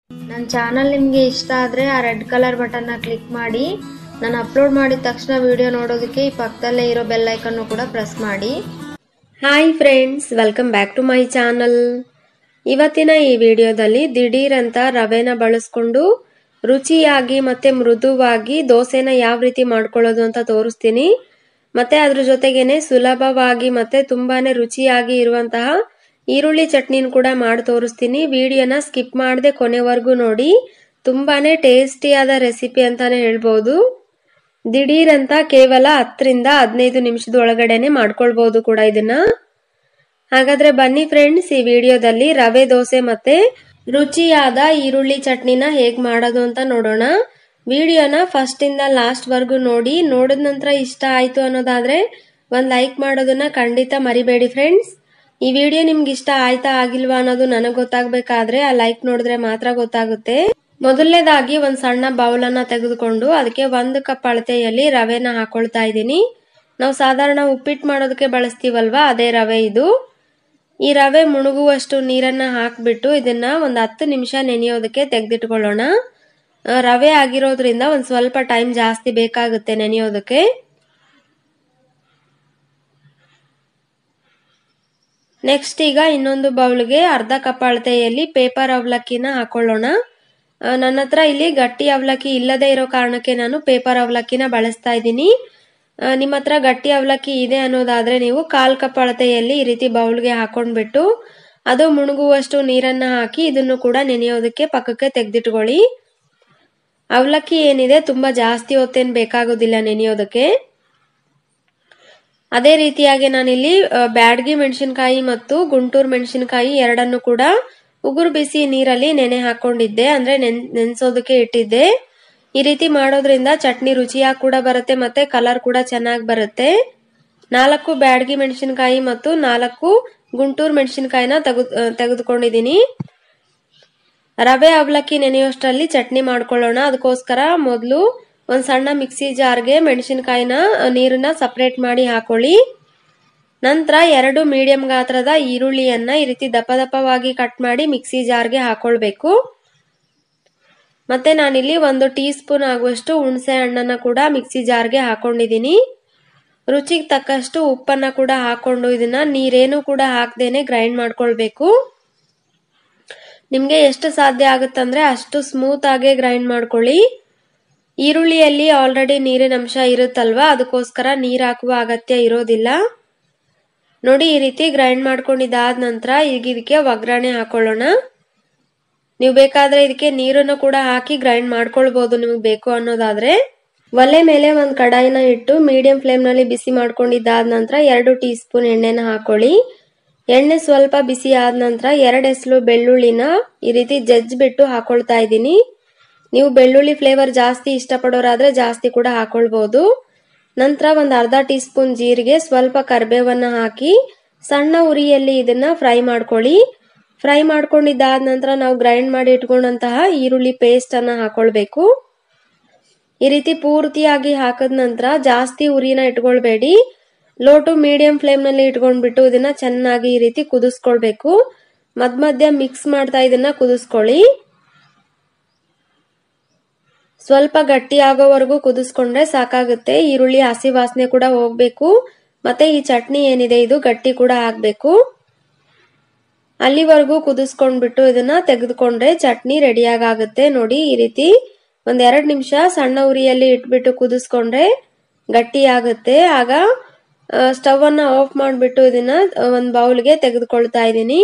ನನ್ನ ಚಾನಲ್ ನಿಮಗೆ ಇಷ್ಟ ಆದರೆ ಆ ರೆಡ್ ಕಲರ್ ಬಟನ್ನ ಕ್ಲಿಕ್ ಮಾಡಿ ನಾನು ಅಪ್ಲೋಡ್ ಮಾಡಿದ ತಕ್ಷಣ ವಿಡಿಯೋ ನೋಡೋದಕ್ಕೆ ಈ ಪಕ್ಕದಲ್ಲೇ ಇರೋ ಬೆಲ್ ಐಕನ್ನು ಕೂಡ ಪ್ರೆಸ್ ಮಾಡಿ hi friends welcome back to my channel ಇವತ್ತಿನ ಈ ವಿಡಿಯೋದಲ್ಲಿ ದಿಢೀರ್ ಅಂತ ರವೆನ ಬಳಸ್ಕೊಂಡು ರುಚಿಯಾಗಿ ಮತ್ತೆ ಮೃದುವಾಗಿ ದೋಸೆನ ಯಾವ ರೀತಿ ಮಾಡ್ಕೊಳ್ಳೋದು ಅಂತ ತೋರಿಸ್ತೀನಿ ಮತ್ತೆ ಅದ್ರ ಜೊತೆಗೇನೆ ಸುಲಭವಾಗಿ ಮತ್ತೆ ತುಂಬಾನೇ ರುಚಿಯಾಗಿ ಇರುವಂತಹ ಈರುಳ್ಳಿ ಚಟ್ನಿನ ಕೂಡ ಮಾಡಿ ತೋರಿಸ್ತೀನಿ ವಿಡಿಯೋನ ಸ್ಕಿಪ್ ಮಾಡದೆ ಕೊನೆವರೆಗೂ ನೋಡಿ ತುಂಬಾನೇ ಟೇಸ್ಟಿಯಾದ ರೆಸಿಪಿ ಅಂತಾನೆ ಹೇಳ್ಬೋದು ದಿಢೀರ್ ಅಂತ ಕೇವಲ ಹತ್ತರಿಂದ ಹದಿನೈದು ನಿಮಿಷದ ಒಳಗಡೆನೆ ಮಾಡ್ಕೊಳ್ಬಹುದು ಕೂಡ ಇದನ್ನ ಹಾಗಾದ್ರೆ ಬನ್ನಿ ಫ್ರೆಂಡ್ಸ್ ಈ ವಿಡಿಯೋದಲ್ಲಿ ರವೆ ದೋಸೆ ಮತ್ತೆ ರುಚಿಯಾದ ಈರುಳ್ಳಿ ಚಟ್ನಿನ ಹೇಗ್ ಮಾಡೋದು ಅಂತ ನೋಡೋಣ ವಿಡಿಯೋನ ಫಸ್ಟ್ ಇಂದ ಲಾಸ್ಟ್ ವರ್ಗು ನೋಡಿ ನೋಡಿದ ನಂತರ ಇಷ್ಟ ಆಯ್ತು ಅನ್ನೋದಾದ್ರೆ ಒಂದ್ ಲೈಕ್ ಮಾಡೋದನ್ನ ಖಂಡಿತ ಮರಿಬೇಡಿ ಫ್ರೆಂಡ್ಸ್ ಈ ವಿಡಿಯೋ ನಿಮ್ಗೆ ಇಷ್ಟ ಆಯ್ತಾ ಆಗಿಲ್ವಾ ಅನ್ನೋದು ನನಗೆ ಗೊತ್ತಾಗ್ಬೇಕಾದ್ರೆ ಆ ಲೈಕ್ ನೋಡಿದ್ರೆ ಮಾತ್ರ ಗೊತ್ತಾಗುತ್ತೆ ಮೊದಲನೇದಾಗಿ ಒಂದ್ ಸಣ್ಣ ಬೌಲ್ ಅನ್ನ ತೆಗೆದುಕೊಂಡು ಅದಕ್ಕೆ ಒಂದು ಕಪ್ ಅಳತೆಯಲ್ಲಿ ರವೆನ ಹಾಕೊಳ್ತಾ ಇದ್ದೀನಿ ನಾವು ಸಾಧಾರಣ ಉಪ್ಪಿಟ್ಟು ಮಾಡೋದಕ್ಕೆ ಬಳಸ್ತೀವಲ್ವಾ ಅದೇ ರವೆ ಇದು ಈ ರವೆ ಮುಳುಗುವಷ್ಟು ನೀರನ್ನ ಹಾಕ್ಬಿಟ್ಟು ಇದನ್ನ ಒಂದ್ ಹತ್ತು ನಿಮಿಷ ನೆನೆಯೋದಕ್ಕೆ ತೆಗೆದಿಟ್ಕೊಳ್ಳೋಣ ರವೆ ಆಗಿರೋದ್ರಿಂದ ಒಂದ್ ಸ್ವಲ್ಪ ಟೈಮ್ ಜಾಸ್ತಿ ಬೇಕಾಗುತ್ತೆ ನೆನೆಯೋದಕ್ಕೆ ನೆಕ್ಸ್ಟ್ ಈಗ ಇನ್ನೊಂದು ಬೌಲ್ಗೆ ಅರ್ಧ ಕಪ್ ಅಳತೆಯಲ್ಲಿ ಪೇಪರ್ ಅವಲಕ್ಕಿನ ಹಾಕೊಳ್ಳೋಣ ನನ್ನ ಹತ್ರ ಇಲ್ಲಿ ಗಟ್ಟಿ ಅವಲಕ್ಕಿ ಇಲ್ಲದೆ ಇರೋ ಕಾರಣಕ್ಕೆ ನಾನು ಪೇಪರ್ ಅವಲಕ್ಕಿನ ಬಳಸ್ತಾ ಇದ್ದೀನಿ ನಿಮ್ಮ ಹತ್ರ ಗಟ್ಟಿ ಅವಲಕ್ಕಿ ಇದೆ ಅನ್ನೋದಾದ್ರೆ ನೀವು ಕಾಲ್ ಕಪ್ ಅಳತೆಯಲ್ಲಿ ಈ ರೀತಿ ಬೌಲ್ಗೆ ಹಾಕೊಂಡ್ಬಿಟ್ಟು ಅದು ಮುಳುಗುವಷ್ಟು ನೀರನ್ನ ಹಾಕಿ ಇದನ್ನು ಕೂಡ ನೆನೆಯೋದಕ್ಕೆ ಪಕ್ಕಕ್ಕೆ ತೆಗೆದಿಟ್ಕೊಳ್ಳಿ ಅವಲಕ್ಕಿ ಏನಿದೆ ತುಂಬಾ ಜಾಸ್ತಿ ಹೊತ್ತೇನು ಬೇಕಾಗೋದಿಲ್ಲ ನೆನೆಯೋದಕ್ಕೆ ಅದೇ ರೀತಿಯಾಗಿ ನಾನಿಲ್ಲಿ ಬ್ಯಾಡ್ಗಿ ಮೆಣಸಿನಕಾಯಿ ಮತ್ತು ಗುಂಟೂರು ಮೆಣಸಿನಕಾಯಿ ಎರಡನ್ನು ಕೂಡ ಉಗುರು ಬಿಸಿ ನೀರಲ್ಲಿ ನೆನೆ ಹಾಕೊಂಡಿದ್ದೆ ಅಂದ್ರೆ ನೆನ್ ನೆನ್ಸೋದಕ್ಕೆ ಇಟ್ಟಿದ್ದೆ ಈ ರೀತಿ ಮಾಡೋದ್ರಿಂದ ಚಟ್ನಿ ರುಚಿಯಾಗಿ ಕೂಡ ಬರುತ್ತೆ ಮತ್ತೆ ಕಲರ್ ಕೂಡ ಚೆನ್ನಾಗಿ ಬರುತ್ತೆ ನಾಲ್ಕು ಬ್ಯಾಡ್ಗಿ ಮೆಣಸಿನಕಾಯಿ ಮತ್ತು ನಾಲ್ಕು ಗುಂಟೂರು ಮೆಣಸಿನಕಾಯಿನ ತೆಗೆದು ತೆಗೆದುಕೊಂಡಿದ್ದೀನಿ ರವೆ ಅವಲಕ್ಕಿ ನೆನೆಯೋಷ್ಟರಲ್ಲಿ ಚಟ್ನಿ ಮಾಡ್ಕೊಳ್ಳೋಣ ಅದಕ್ಕೋಸ್ಕರ ಮೊದಲು ಒಂದ್ ಸಣ್ಣ ಮಿಕ್ಸಿ ಜಾರ್ಗೆ ಮೆಣಸಿನಕಾಯಿನ ನೀರನ್ನ ಸಪರೇಟ್ ಮಾಡಿ ಹಾಕೊಳ್ಳಿ ನಂತರ ಎರಡು ಮೀಡಿಯಂ ಗಾತ್ರದ ಈರುಳ್ಳಿಯನ್ನ ಈ ರೀತಿ ದಪ್ಪ ದಪ್ಪವಾಗಿ ಕಟ್ ಮಾಡಿ ಮಿಕ್ಸಿ ಜಾರ್ಗೆ ಹಾಕೊಳ್ಬೇಕು ಮತ್ತೆ ನಾನಿಲ್ಲಿ ಒಂದು ಟೀ ಸ್ಪೂನ್ ಆಗುವಷ್ಟು ಹುಣಸೆ ಹಣ್ಣನ್ನ ಕೂಡ ಮಿಕ್ಸಿ ಜಾರ್ಗೆ ಹಾಕೊಂಡಿದ್ದೀನಿ ರುಚಿಗೆ ತಕ್ಕಷ್ಟು ಉಪ್ಪನ್ನ ಕೂಡ ಹಾಕೊಂಡು ಇದನ್ನ ನೀರೇನು ಕೂಡ ಹಾಕ್ದೇನೆ ಗ್ರೈಂಡ್ ಮಾಡ್ಕೊಳ್ಬೇಕು ನಿಮ್ಗೆ ಎಷ್ಟು ಸಾಧ್ಯ ಆಗುತ್ತಂದ್ರೆ ಅಷ್ಟು ಸ್ಮೂತ್ ಆಗಿ ಗ್ರೈಂಡ್ ಮಾಡ್ಕೊಳ್ಳಿ ಈರುಳ್ಳಿಯಲ್ಲಿ ಆಲ್ರೆಡಿ ನೀರಿನ ಅಂಶ ಇರುತ್ತಲ್ವಾ ಅದಕ್ಕೋಸ್ಕರ ನೀರ್ ಹಾಕುವ ಅಗತ್ಯ ಇರೋದಿಲ್ಲ ನೋಡಿ ಈ ರೀತಿ ಗ್ರೈಂಡ್ ಮಾಡ್ಕೊಂಡಿದ್ದಾದ ನಂತರ ಈಗ ಇದಕ್ಕೆ ಒಗ್ಗರಣೆ ಹಾಕೊಳ್ಳೋಣ ನೀವು ಬೇಕಾದ್ರೆ ಇದಕ್ಕೆ ನೀರನ್ನು ಕೂಡ ಹಾಕಿ ಗ್ರೈಂಡ್ ಮಾಡ್ಕೊಳ್ಬಹುದು ನಿಮ್ಗೆ ಬೇಕು ಅನ್ನೋದಾದ್ರೆ ಒಲೆ ಮೇಲೆ ಒಂದು ಕಡಾಯಿನ ಇಟ್ಟು ಮೀಡಿಯಂ ಫ್ಲೇಮ್ ನಲ್ಲಿ ಬಿಸಿ ಮಾಡ್ಕೊಂಡಿದ್ದಾದ ನಂತರ ಎರಡು ಟೀ ಸ್ಪೂನ್ ಎಣ್ಣೆನ ಹಾಕೊಳ್ಳಿ ಎಣ್ಣೆ ಸ್ವಲ್ಪ ಬಿಸಿ ಆದ ನಂತರ ಎರಡು ಎಸ್ಲು ಬೆಳ್ಳುಳ್ಳಿನ ಈ ರೀತಿ ಜಜ್ಜ್ ಬಿಟ್ಟು ಹಾಕೊಳ್ತಾ ಇದ್ದೀನಿ ನೀವು ಬೆಳ್ಳುಳ್ಳಿ ಫ್ಲೇವರ್ ಜಾಸ್ತಿ ಇಷ್ಟಪಡೋರಾದ್ರೆ ಜಾಸ್ತಿ ಕೂಡ ಹಾಕೊಳ್ಬಹುದು ನಂತರ ಒಂದು ಅರ್ಧ ಟೀ ಸ್ಪೂನ್ ಜೀರಿಗೆ ಸ್ವಲ್ಪ ಕರ್ಬೇವನ್ನ ಹಾಕಿ ಸಣ್ಣ ಉರಿಯಲ್ಲಿ ಇದನ್ನ ಫ್ರೈ ಮಾಡ್ಕೊಳ್ಳಿ ಫ್ರೈ ಮಾಡ್ಕೊಂಡಿದ್ದಾದ ನಂತರ ನಾವು ಗ್ರೈಂಡ್ ಮಾಡಿ ಇಟ್ಕೊಂಡಂತಹ ಈರುಳ್ಳಿ ಪೇಸ್ಟ್ ಅನ್ನ ಹಾಕೊಳ್ಬೇಕು ಈ ರೀತಿ ಪೂರ್ತಿಯಾಗಿ ಹಾಕದ ನಂತರ ಜಾಸ್ತಿ ಉರಿನ ಇಟ್ಕೊಳ್ಬೇಡಿ ಲೋ ಟು ಮೀಡಿಯಂ ಫ್ಲೇಮ್ ನಲ್ಲಿ ಇಟ್ಕೊಂಡ್ಬಿಟ್ಟು ಇದನ್ನ ಚೆನ್ನಾಗಿ ಈ ರೀತಿ ಕುದಿಸ್ಕೊಳ್ಬೇಕು ಮಧ್ಯ ಮಧ್ಯ ಮಿಕ್ಸ್ ಮಾಡ್ತಾ ಇದನ್ನ ಕುದಿಸ್ಕೊಳ್ಳಿ ಸ್ವಲ್ಪ ಗಟ್ಟಿ ಆಗೋವರೆಗೂ ಕುದಿಸ್ಕೊಂಡ್ರೆ ಸಾಕಾಗುತ್ತೆ ಈರುಳ್ಳಿ ಹಸಿ ವಾಸನೆ ಕೂಡ ಹೋಗ್ಬೇಕು ಮತ್ತೆ ಈ ಚಟ್ನಿ ಏನಿದೆ ಇದು ಗಟ್ಟಿ ಕೂಡ ಆಗ್ಬೇಕು ಅಲ್ಲಿವರೆಗೂ ಕುದಿಸ್ಕೊಂಡ್ಬಿಟ್ಟು ಇದನ್ನ ತೆಗೆದುಕೊಂಡ್ರೆ ಚಟ್ನಿ ರೆಡಿಯಾಗುತ್ತೆ ನೋಡಿ ಈ ರೀತಿ ಒಂದ್ ಎರಡ್ ನಿಮಿಷ ಸಣ್ಣ ಉರಿಯಲ್ಲಿ ಇಟ್ಬಿಟ್ಟು ಕುದಿಸ್ಕೊಂಡ್ರೆ ಗಟ್ಟಿ ಆಗುತ್ತೆ ಆಗ ಸ್ಟವ್ ಅನ್ನ ಆಫ್ ಮಾಡ್ಬಿಟ್ಟು ಇದನ್ನ ಒಂದ್ ಬೌಲ್ಗೆ ತೆಗೆದುಕೊಳ್ತಾ ಇದ್ದೀನಿ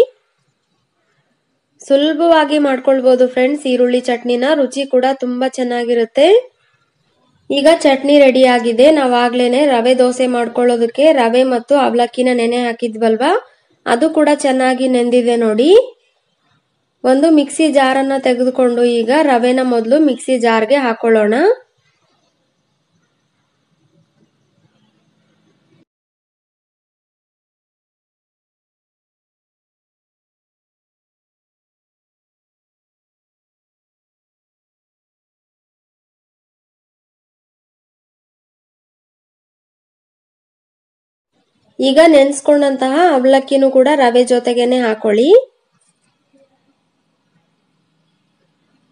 ಸುಲಭವಾಗಿ ಮಾಡ್ಕೊಳ್ಬಹುದು ಫ್ರೆಂಡ್ಸ್ ಈರುಳ್ಳಿ ಚಟ್ನಿನ ರುಚಿ ಕೂಡ ತುಂಬಾ ಚೆನ್ನಾಗಿರುತ್ತೆ ಈಗ ಚಟ್ನಿ ರೆಡಿ ಆಗಿದೆ ನಾವಾಗ್ಲೇನೆ ರವೆ ದೋಸೆ ಮಾಡ್ಕೊಳ್ಳೋದಕ್ಕೆ ರವೆ ಮತ್ತು ಅವಲಕ್ಕಿನ ನೆನೆ ಹಾಕಿದ್ವಲ್ವಾ ಅದು ಕೂಡ ಚೆನ್ನಾಗಿ ನೆಂದಿದೆ ನೋಡಿ ಒಂದು ಮಿಕ್ಸಿ ಜಾರನ್ನ ತೆಗೆದುಕೊಂಡು ಈಗ ರವೆನ ಮೊದಲು ಮಿಕ್ಸಿ ಜಾರ್ಗೆ ಹಾಕೊಳ್ಳೋಣ ಈಗ ನೆನ್ಸ್ಕೊಂಡಂತಹ ಅವಲಕ್ಕಿನೂ ಕೂಡ ರವೆ ಜೊತೆಗೇನೆ ಹಾಕೊಳ್ಳಿ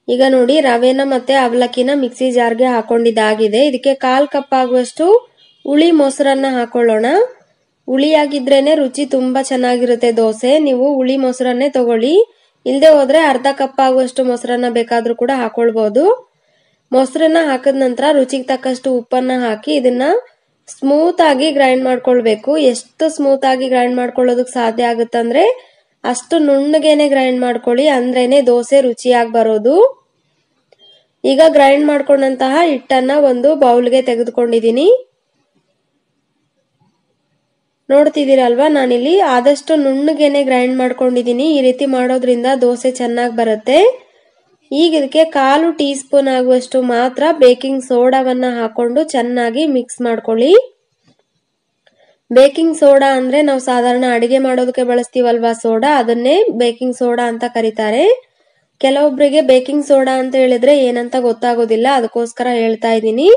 ಈಗ ನೋಡಿ ರವೆನ ಮತ್ತೆ ಅವಲಕ್ಕಿನ ಮಿಕ್ಸಿ ಜಾರ್ಗೆ ಹಾಕೊಂಡಿದ್ದಾಗಿದೆ ಇದಕ್ಕೆ ಕಾಲ್ ಕಪ್ ಆಗುವಷ್ಟು ಹುಳಿ ಮೊಸರನ್ನ ಹಾಕೊಳ್ಳೋಣ ಹುಳಿಯಾಗಿದ್ರೇನೆ ರುಚಿ ತುಂಬಾ ಚೆನ್ನಾಗಿರುತ್ತೆ ದೋಸೆ ನೀವು ಹುಳಿ ಮೊಸರನ್ನೇ ತಗೊಳ್ಳಿ ಇಲ್ಲದೆ ಹೋದ್ರೆ ಅರ್ಧ ಕಪ್ ಆಗುವಷ್ಟು ಮೊಸರನ್ನ ಬೇಕಾದ್ರೂ ಕೂಡ ಹಾಕೊಳ್ಬಹುದು ಮೊಸರನ್ನ ಹಾಕಿದ ನಂತರ ರುಚಿಗೆ ತಕ್ಕಷ್ಟು ಉಪ್ಪನ್ನ ಹಾಕಿ ಇದನ್ನ ಸ್ಮೂತ್ ಆಗಿ ಗ್ರೈಂಡ್ ಮಾಡ್ಕೊಳ್ಬೇಕು ಎಷ್ಟು ಸ್ಮೂತ್ ಆಗಿ ಗ್ರೈಂಡ್ ಮಾಡ್ಕೊಳ್ಳೋದಕ್ಕೆ ಸಾಧ್ಯ ಆಗುತ್ತಂದ್ರೆ ಅಷ್ಟು ನುಣ್ಣಗೆನೆ ಗ್ರೈಂಡ್ ಮಾಡ್ಕೊಳ್ಳಿ ಅಂದ್ರೇನೆ ದೋಸೆ ರುಚಿಯಾಗಿ ಬರೋದು ಈಗ ಗ್ರೈಂಡ್ ಮಾಡ್ಕೊಂಡಂತಹ ಹಿಟ್ಟನ್ನ ಒಂದು ಬೌಲ್ಗೆ ತೆಗೆದುಕೊಂಡಿದ್ದೀನಿ ನೋಡ್ತಿದ್ದೀರಲ್ವಾ ನಾನಿಲ್ಲಿ ಆದಷ್ಟು ನುಣ್ಣಗೆನೆ ಗ್ರೈಂಡ್ ಮಾಡ್ಕೊಂಡಿದ್ದೀನಿ ಈ ರೀತಿ ಮಾಡೋದ್ರಿಂದ ದೋಸೆ ಚೆನ್ನಾಗಿ ಬರುತ್ತೆ ಈಗ ಇದಕ್ಕೆ ಕಾಲು ಟೀ ಸ್ಪೂನ್ ಆಗುವಷ್ಟು ಮಾತ್ರ ಬೇಕಿಂಗ್ ಸೋಡಾವನ್ನ ಹಾಕೊಂಡು ಚೆನ್ನಾಗಿ ಮಿಕ್ಸ್ ಮಾಡ್ಕೊಳ್ಳಿ ಬೇಕಿಂಗ್ ಸೋಡಾ ಅಂದ್ರೆ ನಾವು ಸಾಧಾರಣ ಅಡಿಗೆ ಮಾಡೋದಕ್ಕೆ ಬಳಸ್ತೀವಲ್ವಾ ಸೋಡಾ ಅದನ್ನೇ ಬೇಕಿಂಗ್ ಸೋಡಾ ಅಂತ ಕರೀತಾರೆ ಕೆಲವೊಬ್ಬರಿಗೆ ಬೇಕಿಂಗ್ ಸೋಡಾ ಅಂತ ಹೇಳಿದ್ರೆ ಏನಂತ ಗೊತ್ತಾಗೋದಿಲ್ಲ ಅದಕ್ಕೋಸ್ಕರ ಹೇಳ್ತಾ ಇದ್ದೀನಿ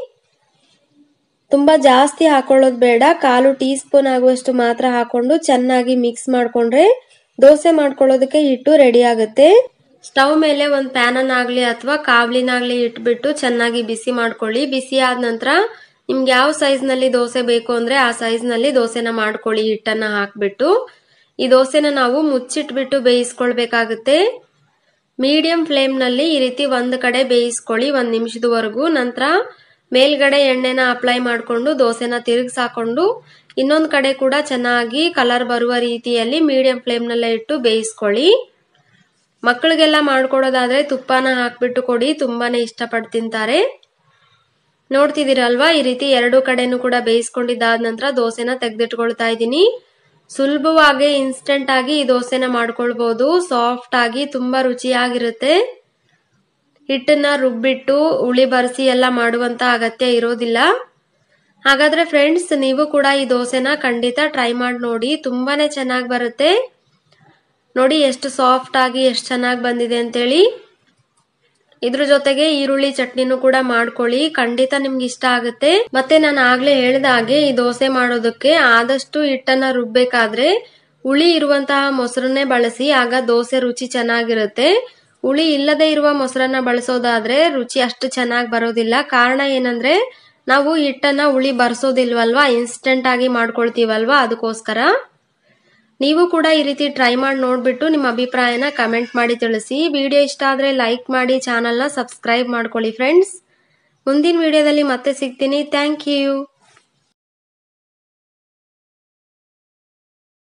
ತುಂಬಾ ಜಾಸ್ತಿ ಹಾಕೊಳ್ಳೋದು ಬೇಡ ಕಾಲು ಟೀ ಸ್ಪೂನ್ ಆಗುವಷ್ಟು ಮಾತ್ರ ಹಾಕೊಂಡು ಚೆನ್ನಾಗಿ ಮಿಕ್ಸ್ ಮಾಡ್ಕೊಂಡ್ರೆ ದೋಸೆ ಮಾಡ್ಕೊಳ್ಳೋದಕ್ಕೆ ಹಿಟ್ಟು ರೆಡಿ ಆಗುತ್ತೆ ಸ್ಟವ್ ಮೇಲೆ ಒಂದು ಪ್ಯಾನನ್ನಾಗ್ಲಿ ಅಥವಾ ಕಾವ್ಲಿನಾಗ್ಲಿ ಇಟ್ಬಿಟ್ಟು ಚೆನ್ನಾಗಿ ಬಿಸಿ ಮಾಡ್ಕೊಳ್ಳಿ ಬಿಸಿ ಆದ ನಂತರ ನಿಮ್ಗೆ ಯಾವ ಸೈಜ್ ನಲ್ಲಿ ದೋಸೆ ಬೇಕು ಅಂದ್ರೆ ಆ ಸೈಜ್ ನಲ್ಲಿ ದೋಸೆನ ಮಾಡ್ಕೊಳ್ಳಿ ಹಿಟ್ಟನ್ನ ಹಾಕ್ಬಿಟ್ಟು ಈ ದೋಸೆನ ನಾವು ಮುಚ್ಚಿಟ್ಬಿಟ್ಟು ಬೇಯಿಸ್ಕೊಳ್ಬೇಕಾಗುತ್ತೆ ಮೀಡಿಯಂ ಫ್ಲೇಮ್ ನಲ್ಲಿ ಈ ರೀತಿ ಒಂದ್ ಕಡೆ ಬೇಯಿಸ್ಕೊಳ್ಳಿ ಒಂದ್ ನಿಮಿಷದವರೆಗೂ ನಂತರ ಮೇಲ್ಗಡೆ ಎಣ್ಣೆನ ಅಪ್ಲೈ ಮಾಡಿಕೊಂಡು ದೋಸೆನ ತಿರುಗಿಸಾಕೊಂಡು ಇನ್ನೊಂದು ಕಡೆ ಕೂಡ ಚೆನ್ನಾಗಿ ಕಲರ್ ಬರುವ ರೀತಿಯಲ್ಲಿ ಮೀಡಿಯಂ ಫ್ಲೇಮ್ನಲ್ಲೇ ಇಟ್ಟು ಬೇಯಿಸ್ಕೊಳ್ಳಿ ಮಕ್ಕಳಿಗೆಲ್ಲ ಮಾಡ್ಕೊಡೋದಾದ್ರೆ ತುಪ್ಪನ ಹಾಕ್ಬಿಟ್ಟು ಕೊಡಿ ತುಂಬಾನೇ ಇಷ್ಟಪಟ್ಟು ತಿಂತಾರೆ ನೋಡ್ತಿದ್ದೀರಲ್ವಾ ಈ ರೀತಿ ಎರಡು ಕಡೆನೂ ಕೂಡ ಬೇಯಿಸ್ಕೊಂಡಿದ್ದಾದ ನಂತರ ದೋಸೆನ ತೆಗೆದಿಟ್ಕೊಳ್ತಾ ಇದ್ದೀನಿ ಸುಲಭವಾಗಿ ಇನ್ಸ್ಟೆಂಟ್ ಆಗಿ ಈ ದೋಸೆನ ಮಾಡ್ಕೊಳ್ಬಹುದು ಸಾಫ್ಟ್ ಆಗಿ ತುಂಬಾ ರುಚಿಯಾಗಿರುತ್ತೆ ಹಿಟ್ಟನ್ನ ರುಬ್ಬಿಟ್ಟು ಉಳಿ ಬರೆಸಿ ಎಲ್ಲ ಮಾಡುವಂತ ಅಗತ್ಯ ಇರೋದಿಲ್ಲ ಹಾಗಾದ್ರೆ ಫ್ರೆಂಡ್ಸ್ ನೀವು ಕೂಡ ಈ ದೋಸೆನ ಖಂಡಿತ ಟ್ರೈ ಮಾಡಿ ನೋಡಿ ತುಂಬಾನೇ ಚೆನ್ನಾಗಿ ಬರುತ್ತೆ ನೋಡಿ ಎಷ್ಟು ಸಾಫ್ಟ್ ಆಗಿ ಎಷ್ಟು ಚೆನ್ನಾಗಿ ಬಂದಿದೆ ಅಂತೇಳಿ ಇದ್ರ ಜೊತೆಗೆ ಈರುಳ್ಳಿ ಚಟ್ನಿನೂ ಕೂಡ ಮಾಡ್ಕೊಳ್ಳಿ ಖಂಡಿತ ನಿಮ್ಗೆ ಇಷ್ಟ ಆಗುತ್ತೆ ಮತ್ತೆ ನಾನು ಆಗ್ಲೇ ಹೇಳಿದ ಹಾಗೆ ಈ ದೋಸೆ ಮಾಡೋದಕ್ಕೆ ಆದಷ್ಟು ಹಿಟ್ಟನ್ನ ರುಬ್ಬೇಕಾದ್ರೆ ಹುಳಿ ಇರುವಂತಹ ಮೊಸರನ್ನೇ ಬಳಸಿ ಆಗ ದೋಸೆ ರುಚಿ ಚೆನ್ನಾಗಿರುತ್ತೆ ಹುಳಿ ಇಲ್ಲದೆ ಇರುವ ಮೊಸರನ್ನ ಬಳಸೋದಾದ್ರೆ ರುಚಿ ಅಷ್ಟು ಚೆನ್ನಾಗಿ ಬರೋದಿಲ್ಲ ಕಾರಣ ಏನಂದ್ರೆ ನಾವು ಹಿಟ್ಟನ್ನ ಹುಳಿ ಬರ್ಸೋದಿಲ್ವಲ್ವಾ ಇನ್ಸ್ಟೆಂಟ್ ಆಗಿ ಮಾಡ್ಕೊಳ್ತೀವಲ್ವಾ ಅದಕ್ಕೋಸ್ಕರ ನೀವು ಕೂಡ ಈ ರೀತಿ ಟ್ರೈ ಮಾಡಿ ನೋಡ್ಬಿಟ್ಟು ನಿಮ್ಮ ಅಭಿಪ್ರಾಯನ ಕಮೆಂಟ್ ಮಾಡಿ ತಿಳಿಸಿ ವಿಡಿಯೋ ಇಷ್ಟ ಆದ್ರೆ ಲೈಕ್ ಮಾಡಿ ಚಾನಲ್ನ ಸಬ್ಸ್ಕ್ರೈಬ್ ಮಾಡ್ಕೊಳ್ಳಿ ಫ್ರೆಂಡ್ಸ್ ಮುಂದಿನ ವಿಡಿಯೋದಲ್ಲಿ ಮತ್ತೆ ಸಿಗ್ತೀನಿ ಥ್ಯಾಂಕ್ ಯು